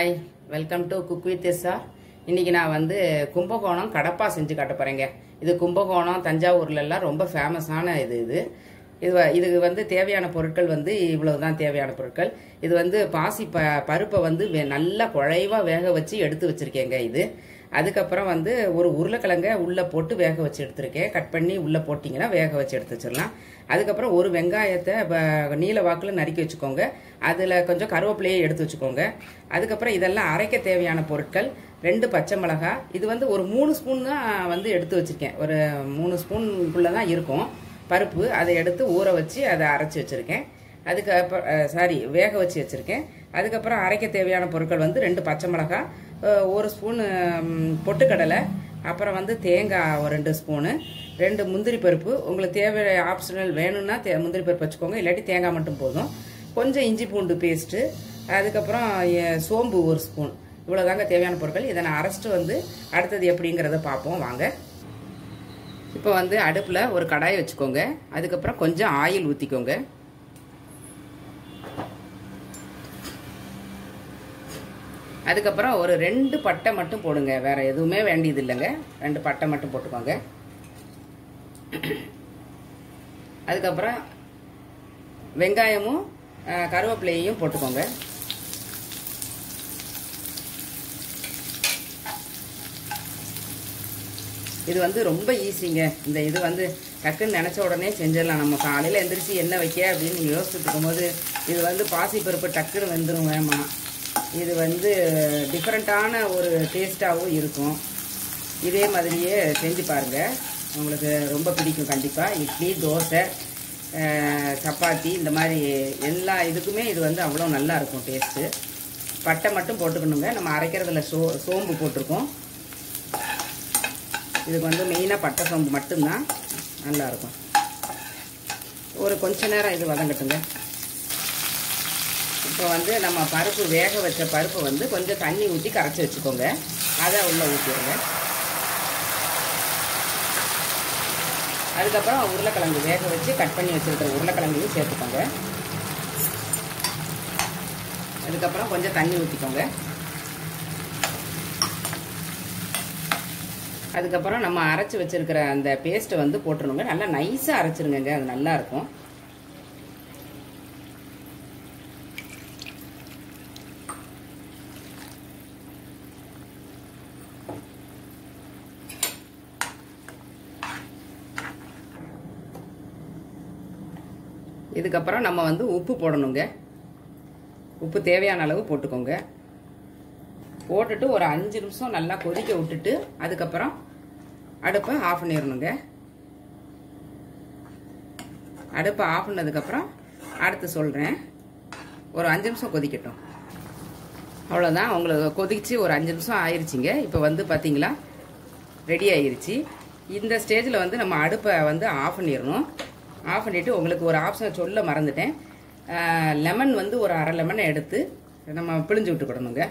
hi welcome to cook with எஸ்ஆ இன்னைக்கு நான் வந்து கும்பகோணம் கடப்பா செஞ்சு காட்ட போறேங்க இது கும்பகோணம் தஞ்சாவூர்ல எல்லாம் ரொம்ப ஃபேமஸான இது இது இது வ- இதுக்கு வந்து தேவையான பொருட்கள் வந்து இவ்வளவுதான் தேவையான பொருட்கள் இது வந்து பாசி ப பருப்பை வந்து வே- நல்லா குழைவா வேக வச்சு எடுத்து வச்சிருக்கேங்க இது அதுக்கப்புறம் வந்து ஒரு உருளைக்கிழங்க உள்ள போட்டு வேக வச்சு எடுத்திருக்கேன் கட் பண்ணி உள்ள போட்டிங்கன்னா வேக வச்சு எடுத்து வச்சிடலாம் அதுக்கப்புறம் ஒரு வெங்காயத்தை ப- நீல வாக்குல நறுக்கி வச்சுக்கோங்க அதில் கொஞ்சம் கருவேப்பிலையை எடுத்து வச்சுக்கோங்க அதுக்கப்புறம் இதெல்லாம் அரைக்க தேவையான பொருட்கள் ரெண்டு பச்சை மிளகாய் இது வந்து ஒரு மூணு ஸ்பூன் தான் வந்து எடுத்து வச்சிருக்கேன் ஒரு மூணு ஸ்பூனுக்குள்ளே தான் இருக்கும் பருப்பு அதை எடுத்து ஊற வச்சு அதை அரைச்சி வச்சுருக்கேன் அதுக்கப்புறம் சாரி வேக வச்சு வச்சுருக்கேன் அதுக்கப்புறம் அரைக்க தேவையான பொருட்கள் வந்து ரெண்டு பச்சை மிளகாய் அஹ், ஒரு ஸ்பூனு ம், பொட்டுக்கடலை அப்புறம் வந்து தேங்காய் ஒரு ரெண்டு ஸ்பூனு ரெண்டு முந்திரி பருப்பு உங்களுக்கு தேவை ஆப்ஷனல் வேணும்னா தே முந்திரி பருப்பு வச்சுக்கோங்க இல்லாட்டி தேங்காய் மட்டும் போதும் கொஞ்சம் இஞ்சி பூண்டு பேஸ்ட்டு அதுக்கப்புறம் எ- சோம்பு ஒரு ஸ்பூன் இவ்வளோதாங்க தேவையான பொருட்கள் இதை நான் அரைச்சிட்டு வந்து அடுத்தது எப்படிங்கிறத பார்ப்போம் வாங்க இப்போ வந்து அடுப்பில் ஒரு கடாய் வச்சுக்கோங்க அதுக்கப்புறம் கொஞ்சம் ஆயில் ஊற்றிக்கோங்க அதுக்கப்புறம் ஒரு ரெண்டு பட்டை மட்டும் போடுங்க வேற எதுவுமே வேண்டியது இல்லைங்க ரெண்டு பட்டை மட்டும் போட்டுக்கோங்க அதுக்கப்புறம் வெங்காயமும் அஹ், கருவேப்பிலையையும் போட்டுக்கோங்க இது வந்து ரொம்ப ஈஸிங்க இந்த இது வந்து டக்குன்னு நினச்ச உடனே செஞ்சிடலாம் நம்ம காலையில் எந்திரிச்சு என்ன வைக்க அப்படின்னு யோசிச்சுட்டு இருக்கும்போது இது வந்து பாசிப்பருப்பு டக்குன்னு வெந்துடும் வேமா இது வந்து டிஃப்ரெண்ட்டான ஒரு டேஸ்ட்டாகவும் இருக்கும் இதே மாதிரியே செஞ்சு பாருங்கள் உங்களுக்கு ரொம்ப பிடிக்கும் கண்டிப்பாக இட்லி தோசை அஹ், சப்பாத்தி இந்த மாதிரி எல்லா இதுக்குமே இது வந்து அவ்வளோ நல்லா இருக்கும் டேஸ்ட்டு பட்டை மட்டும் போட்டுக்கணுங்க நம்ம அரைக்கிறதுல சோ சோம்பு போட்டிருக்கோம் இதுக்கு வந்து மெயினாக பட்டை சோம்பு மட்டும்தான் நல்லா இருக்கும் ஒரு கொஞ்ச நேரம் இது வதங்கட்டுங்க இப்போ வந்து நம்ம பருப்பு வேக வச்ச பருப்பு வந்து கொஞ்சம் தண்ணி ஊற்றி கரைச்சி வச்சுக்கோங்க அதை உள்ளே ஊற்றிடுங்க அதுக்கப்புறம் உருளைக்கிழங்கு வேக வச்சு கட் பண்ணி வச்சிருக்கிற உருளைக்கிழங்கையும் சேர்த்துக்கோங்க அதுக்கப்புறம் கொஞ்சம் தண்ணி ஊற்றிக்கோங்க அதுக்கப்புறம் நம்ம அரைச்சி வச்சிருக்கிற அந்த பேஸ்ட்டை வந்து போட்டுருணுங்க நல்லா நைஸாக அரைச்சிருங்க அது நல்லா இருக்கும் இதுக்கப்புறம் நம்ம வந்து உப்பு போடணுங்க உப்பு தேவையான அளவு போட்டுக்கோங்க போட்டுட்டு ஒரு அஞ்சு நிமிஷம் நல்லா கொதிக்க விட்டுட்டு அதுக்கப்புறம் அடுப்பை ஆஃப் பண்ணிடணுங்க அடுப்பை ஆஃப் பண்ணதுக்கப்புறம் அடுத்து சொல்கிறேன் ஒரு அஞ்சு நிமிஷம் கொதிக்கட்டும் அவ்வளோதான் உங்களுக்கு கொதிச்சு ஒரு அஞ்சு நிமிஷம் ஆயிருச்சுங்க இப்போ வந்து பார்த்தீங்களா ரெடி ஆயிருச்சு இந்த ஸ்டேஜில் வந்து நம்ம அடுப்பை வந்து ஆஃப் பண்ணிடணும் ஆஃப் பண்ணிவிட்டு உங்களுக்கு ஒரு ஆப்ஷன் சொல்ல மறந்துட்டேன் லெமன் வந்து ஒரு அரை லெமனை எடுத்து நம்ம பிழிஞ்சு விட்டுக்கிடணுங்க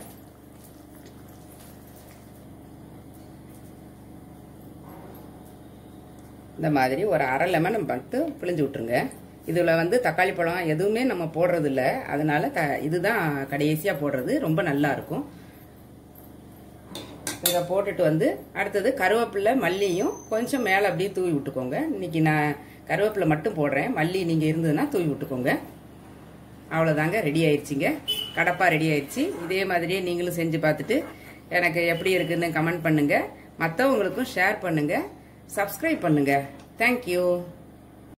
இந்த மாதிரி ஒரு அரை லெமன் மட்டும் பிழிஞ்சு விட்டுருங்க இதில் வந்து தக்காளி பழம் எதுவுமே நம்ம போடுறது இல்ல அதனால த இதுதான் கடைசியாக போடுறது ரொம்ப நல்லா இருக்கும் இதை போட்டுட்டு வந்து அடுத்தது கருவேப்பிலை மல்லியும் கொஞ்சம் மேலே அப்படியே தூவி விட்டுக்கோங்க இன்னைக்கு நான் கருவேப்பிலை மட்டும் போடுறேன் மல்லி நீங்கள் இருந்ததுன்னா தூவி விட்டுக்கோங்க அவ்வளோதாங்க ரெடி ஆயிடுச்சுங்க கடப்பா ரெடி ஆயிடுச்சு இதே மாதிரியே நீங்களும் செஞ்சு பார்த்துட்டு எனக்கு எப்படி இருக்குன்னு கமெண்ட் பண்ணுங்க மற்றவங்களுக்கும் ஷேர் பண்ணுங்க சப்ஸ்கிரைப் பண்ணுங்க தேங்க்யூ